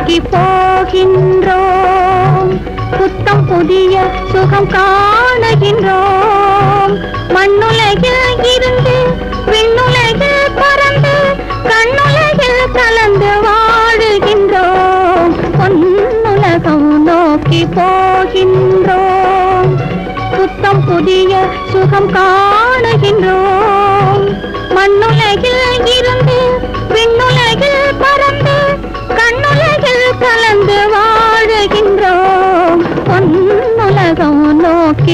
நோக்கி போகின்றோம் புத்தம் புதிய சுகம் காணுகின்றோம் மண்ணுலகில் இருந்து விண்ணுலகில் பறந்து கண்ணுலகில் கலந்து வாழுகின்றோம் பொன்னுலகம் நோக்கி போகின்றோம் புத்தம் புதிய சுகம் காணுகின்றோம் மண்ணுலகில் இருந்து விண்ணுலகில் பறந்து கண்ணுலகில் கலந்து வாழுகின்றோம் பொன்னுலகம் நோக்கி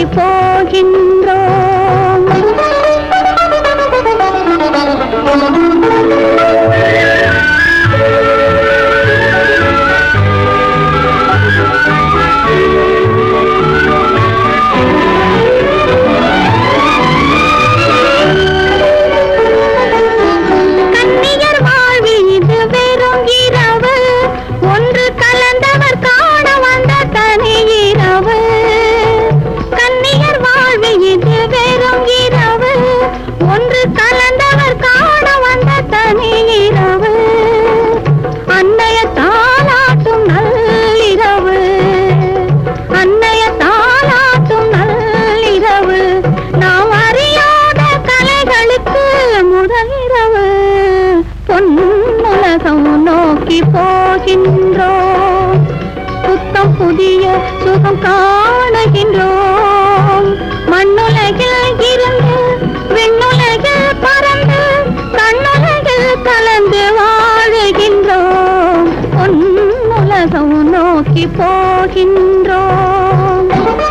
கன்னியர் வாழ்வில் இது வெறும் இரவு ஒன்று கலந்தவர் காண வந்த தனி இரவு கன்னியர் வாழ்வில் இது வெறும் இரவு ஒன்று கலந்தவர் காண வந்த தனி இரவு அன்னைய தாளாட்டும் நள்ளிரவு அன்னைய தாளாட்டும் நள்ளிரவு நாம் அறியாத கலைகளுக்கு முதல் இரவு பொன்னுலகம் நோக்கி போகின்றோம் புத்தம் புதிய சுகம் காணுகின்றோம் மண்ணுலகில் இருந்து விண்ணுலகில் பறந்து கண்ணுலகில் கலந்து வாழுகின்றோம் பொன்னுலகம் நோக்கி போகின்றோம்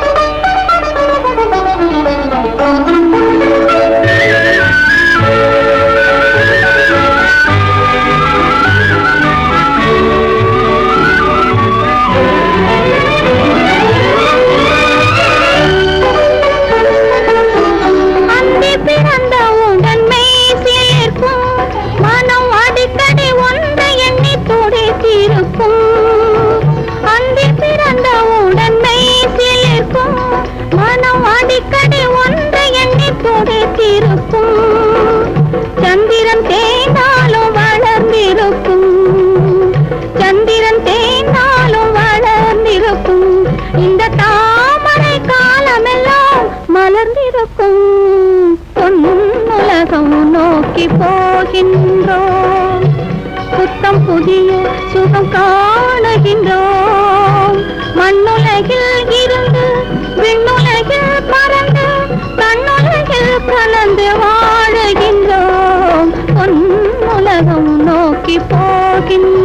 அந்தி பிறந்தவுடன் மெய் சிலிர்க்கும் மனம் அடிக்கடி ஒன்றை எண்ணி துடித்திருக்கும் அந்தி பிறந்தவுடன் மெய் சிலிர்க்கும் மனம் அடிக்கடி ஒன்றை எண்ணி துடித்திருக்கும் சந்திரன் தேய்ந்தாலும் வளர்ந்திருக்கும் சந்திரன் தேய்ந்தாலும் வளர்ந்திருக்கும் இந்த தாமரை காலமெல்லாம் மலர்ந்திருக்கும் பொன்னுலகம் நோக்கி போகின்றோம் புத்தம் புதிய சுகம் காணுகின்றோம் மண்ணுலகில் இருந்து விண்ணுலகில் பறந்து கண்ணுலகில் கலந்து வாழுகின்றோம் பொன்னுலகம் நோக்கி போகின்றோம்